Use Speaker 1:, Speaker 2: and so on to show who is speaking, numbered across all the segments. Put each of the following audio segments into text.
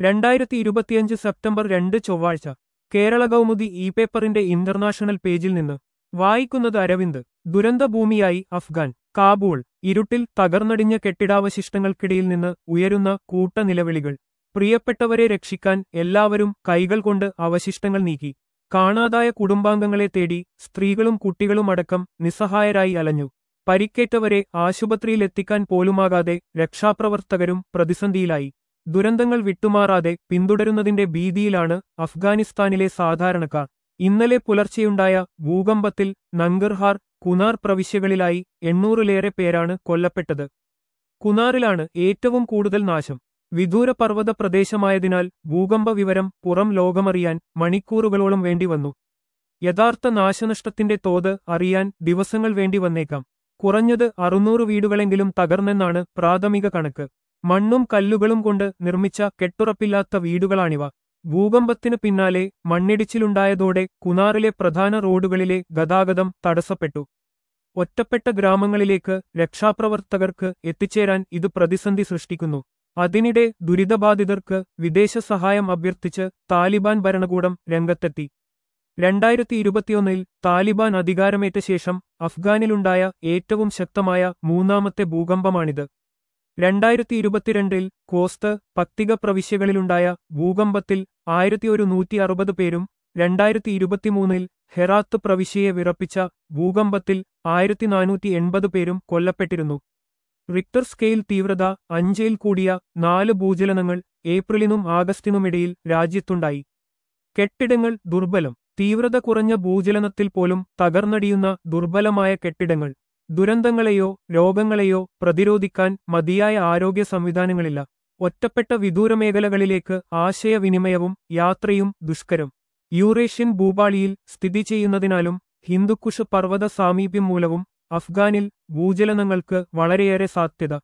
Speaker 1: രണ്ടായിരത്തി ഇരുപത്തിയഞ്ച് സെപ്റ്റംബർ രണ്ട് ചൊവ്വാഴ്ച കേരള കൗമുദി ഇ പേപ്പറിന്റെ ഇന്റർനാഷണൽ പേജിൽ നിന്ന് വായിക്കുന്നത് അരവിന്ദ് ദുരന്തഭൂമിയായി അഫ്ഗാൻ കാബൂൾ ഇരുട്ടിൽ തകർന്നടിഞ്ഞ കെട്ടിടാവശിഷ്ടങ്ങൾക്കിടയിൽ നിന്ന് ഉയരുന്ന കൂട്ടനിലവിളികൾ പ്രിയപ്പെട്ടവരെ രക്ഷിക്കാൻ എല്ലാവരും കൈകൾ കൊണ്ട് അവശിഷ്ടങ്ങൾ നീക്കി കാണാതായ കുടുംബാംഗങ്ങളെ തേടി സ്ത്രീകളും കുട്ടികളുമടക്കം നിസ്സഹായരായി അലഞ്ഞു പരിക്കേറ്റവരെ ആശുപത്രിയിലെത്തിക്കാൻ പോലുമാകാതെ രക്ഷാപ്രവർത്തകരും പ്രതിസന്ധിയിലായി ദുരന്തങ്ങൾ വിട്ടുമാറാതെ പിന്തുടരുന്നതിന്റെ ഭീതിയിലാണ് അഫ്ഗാനിസ്ഥാനിലെ സാധാരണക്കാർ ഇന്നലെ പുലർച്ചെയുണ്ടായ ഭൂകമ്പത്തിൽ നങ്കർഹാർ കുനാർ പ്രവിശ്യകളിലായി എണ്ണൂറിലേറെ പേരാണ് കൊല്ലപ്പെട്ടത് കുനാറിലാണ് ഏറ്റവും കൂടുതൽ നാശം വിദൂര പർവ്വത പ്രദേശമായതിനാൽ ഭൂകമ്പ വിവരം പുറം ലോകമറിയാൻ മണിക്കൂറുകളോളം വേണ്ടിവന്നു യഥാർത്ഥ നാശനഷ്ടത്തിന്റെ തോത് അറിയാൻ ദിവസങ്ങൾ വേണ്ടി വന്നേക്കാം കുറഞ്ഞത് അറുന്നൂറ് വീടുകളെങ്കിലും തകർന്നെന്നാണ് പ്രാഥമിക കണക്ക് മണ്ണും കല്ലുകളും കൊണ്ട് നിർമ്മിച്ച കെട്ടുറപ്പില്ലാത്ത വീടുകളാണിവ ഭൂകമ്പത്തിന് പിന്നാലെ മണ്ണിടിച്ചിലുണ്ടായതോടെ കുനാറിലെ പ്രധാന റോഡുകളിലെ ഗതാഗതം തടസ്സപ്പെട്ടു ഒറ്റപ്പെട്ട ഗ്രാമങ്ങളിലേക്ക് രക്ഷാപ്രവർത്തകർക്ക് എത്തിച്ചേരാൻ ഇത് പ്രതിസന്ധി സൃഷ്ടിക്കുന്നു അതിനിടെ ദുരിതബാധിതർക്ക് വിദേശ സഹായം അഭ്യർത്ഥിച്ച് താലിബാൻ ഭരണകൂടം രംഗത്തെത്തി രണ്ടായിരത്തി ഇരുപത്തിയൊന്നിൽ താലിബാൻ അധികാരമേറ്റ ശേഷം അഫ്ഗാനിലുണ്ടായ ഏറ്റവും ശക്തമായ മൂന്നാമത്തെ ഭൂകമ്പമാണിത് രണ്ടായിരത്തി ഇരുപത്തിരണ്ടിൽ കോസ്ത് പത്തിക പ്രവിശ്യകളിലുണ്ടായ ഭൂകമ്പത്തിൽ ആയിരത്തി ഒരു നൂറ്റി അറുപത് പേരും രണ്ടായിരത്തി ഇരുപത്തിമൂന്നിൽ ഹെറാത്ത് പ്രവിശ്യയെ വിറപ്പിച്ച ഭൂകമ്പത്തിൽ ആയിരത്തി നാനൂറ്റി എൺപത് പേരും കൊല്ലപ്പെട്ടിരുന്നു റിക്ടർ സ്കെയിൽ തീവ്രത അഞ്ചിൽ കൂടിയ നാല് ഭൂചലനങ്ങൾ ഏപ്രിലിനും ആഗസ്റ്റിനുമിടയിൽ രാജ്യത്തുണ്ടായി കെട്ടിടങ്ങൾ ദുർബലം തീവ്രത കുറഞ്ഞ ഭൂചലനത്തിൽ പോലും തകർന്നടിയുന്ന ദുർബലമായ കെട്ടിടങ്ങൾ ദുരന്തങ്ങളെയോ രോഗങ്ങളെയോ പ്രതിരോധിക്കാൻ മതിയായ ആരോഗ്യ സംവിധാനങ്ങളില്ല ഒറ്റപ്പെട്ട വിദൂരമേഖലകളിലേക്ക് ആശയവിനിമയവും യാത്രയും ദുഷ്കരം യൂറേഷ്യൻ ഭൂപാളിയിൽ സ്ഥിതി ചെയ്യുന്നതിനാലും ഹിന്ദുക്കുഷ് പർവ്വത സാമീപ്യം മൂലവും അഫ്ഗാനിൽ ഭൂചലനങ്ങൾക്ക് വളരെയേറെ സാധ്യത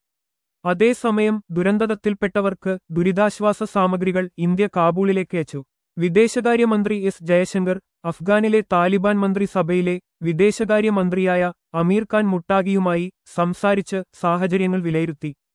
Speaker 1: അതേസമയം ദുരന്തത്തിൽപ്പെട്ടവർക്ക് ദുരിതാശ്വാസ സാമഗ്രികൾ ഇന്ത്യ കാബൂളിലേക്ക് അയച്ചു വിദേശകാര്യമന്ത്രി എസ് ജയശങ്കർ അഫ്ഗാനിലെ താലിബാൻ മന്ത്രിസഭയിലെ വിദേശകാര്യമന്ത്രിയായ അമീർ ഖാൻ മുട്ടാഗിയുമായി സംസാരിച്ച് സാഹചര്യങ്ങൾ വിലയിരുത്തി